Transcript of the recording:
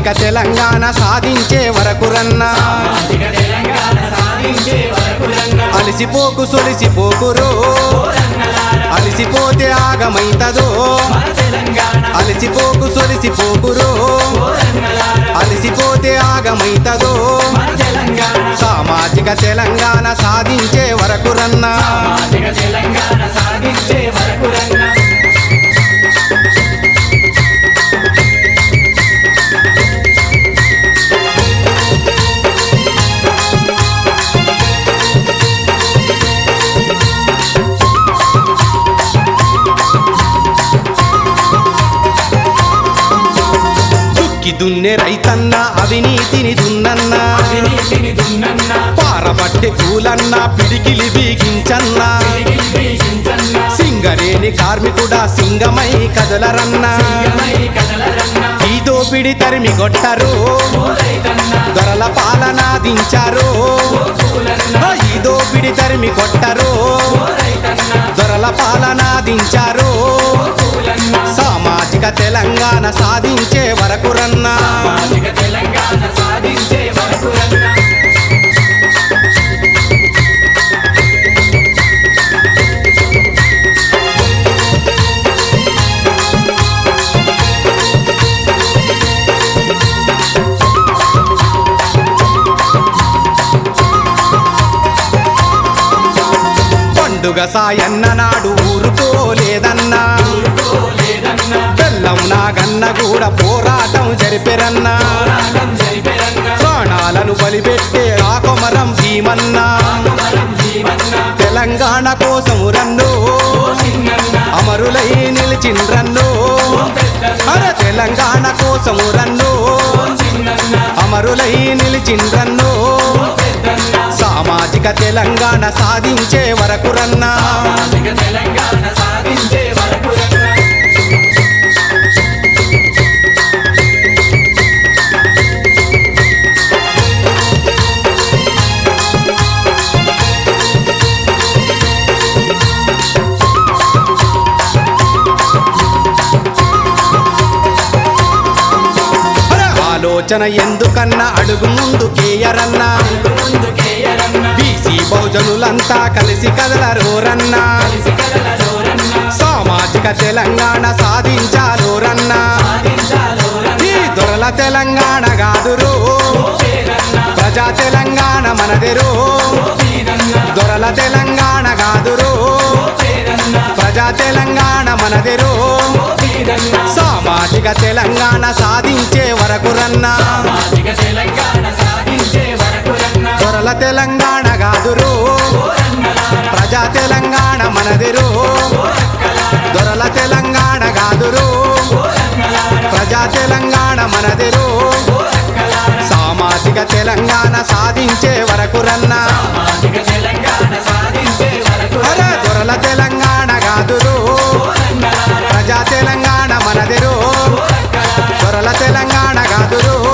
సామాజిక తెలంగాణ సాధించే వరకు రన్నా సామాజిక తెలంగాణ సాధించే వరకు రంగ అలిసిపోకు సొలిసిపోకురో అలిసిపోతే ఆగమైతదో మన తెలంగాణ అలిసిపోకు సొలిసిపోకురో అలిసిపోతే ఆగమైతదో మన తెలంగాణ సామాజిక తెలంగాణ సాధించే వరకు రన్నా సామాజిక తెలంగాణ సాధించే వరకు రంగ దుక్కి దున్నే రైతన్న అవినీతిని దున్నన్నా అవినీతిని దున్నన్న పారబట్టె కూలన్న పిడికిలి బీగించన్న తిరిగి బీగించన్న సింగరేణి కార్మికుడా సింగమై కదలరన్నా సింగమై కదలరన్న ఈ దోపిడి తరిమి కొట్టరు రైతన్న దొరల పాలన దించారు పూలన్న ఈ దోపిడి తరిమి కొట్టరు రైతన్న దొరల పాలన దించారు పూలన్న సామాజిక తెలంగాణ సాధించే వరకు రన్నా సామాజిక తెలంగాణ సాధించే వరకు రంగ పండుగ సాయన్న నాడు ఊరుకోలేదన్నా లేదన్న బెల్లం నాగన్న కూడా పోరాటం జరిపెరన్నా పోరాటం జరిపెరన్న ప్రాణాలను బలిపెట్టే ఆకొమరం భీమన్నా కుమరం జీవన్న తెలంగాణ కోసం రన్ను చిన్నన్న అమరులై నిలిచిండ్రన్ను అరే తెలంగాణ కోసం రన్ను చిన్నన్న అమరులై నిలిచిండ్రన్ను పెద్దన్న సామాజిక తెలంగాణ సాధించే వరకు రన్నా సామాజిక తెలంగాణ సాధించే వరకు రంగ అరే ఆలోచన ఎందుకన్నా అడుగు ముందుకేయరన్నా ముందుకేయరన్న బీసీ బహుజనులంతా కలిసి కదలరోరన్నా కలిసి కదలరోరన్న సామాజిక తెలంగాణ సాధించాలోరన్నా సాధించాలోరన్న ఈ దొరల తెలంగాణ కాదురు పేరన్న ప్రజా తెలంగాణ మనదెరు వీరన్న దొరల తెలంగాణ కాదురు పేరన్న ప్రజా తెలంగాణ మనదెరు వీరన్న సామాజిక తెలంగాణ సాధించే వరకు రన్నా సామాజిక తెలంగాణ సాధించే వరకు రంగ దొరల తెలంగాణ కాదురు ప్రజా తెలంగాణ మనదెరు దొరల తెలంగాణ కాదురు ప్రజా తెలంగాణ మనదెరు సామాజిక తెలంగాణ సాధించే వరకు రన్నా సామాజిక తెలంగాణ సాధించే వరకు అరే దొరల తెలంగాణ కాదురు ప్రజా తెలంగాణ మనదెరు దొరల తెలంగాణ కాదురు